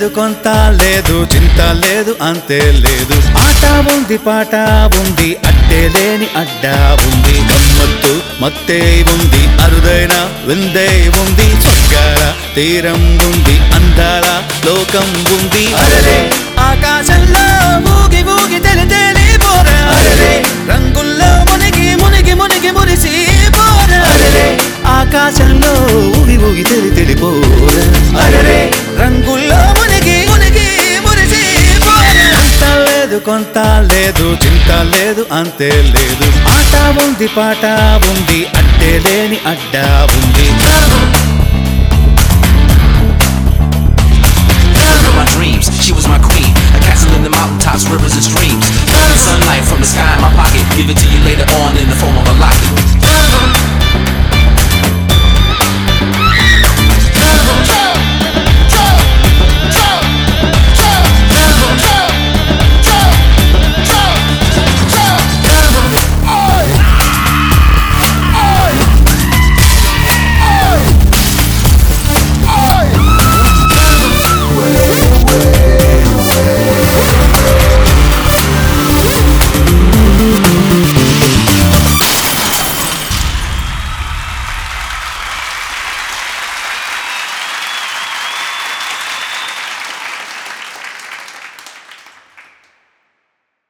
లేదు కొంత లేదు చింత లేదు అంతే లేదు ఆట ఉంది పాట ఉంది అట్టే లేని అడ్డా ఉంది గమ్మత్తు మత్తే ఉంది అరుదైన విందే ఉంది స్వర్గాల తీరం ఉంది అందాల లోకం ఉంది అరరే ఆకాశంలో ఊగి ఊగి తెలి తేలి పోరా అరరే రంగుల్లో మునిగి మునిగి మునిగి మురిసి పోరా అరరే ఆకాశంలో ఊగి ఊగి తెలి తెలిపోరా అరరే రంగుల్లో మునిగి మునిగి మురిసి పోరా అంత లేదు కొంత లేదు చింత లేదు అంతే లేదు ఆట ఉంది పాట ఉంది అట్టే లేని అడ్డా ఉంది Girl of my dreams, she was my queen. A castle in the mountaintops, rivers and streams. Sunlight from the sky in my pocket. Give it to you later on in the form of a locket.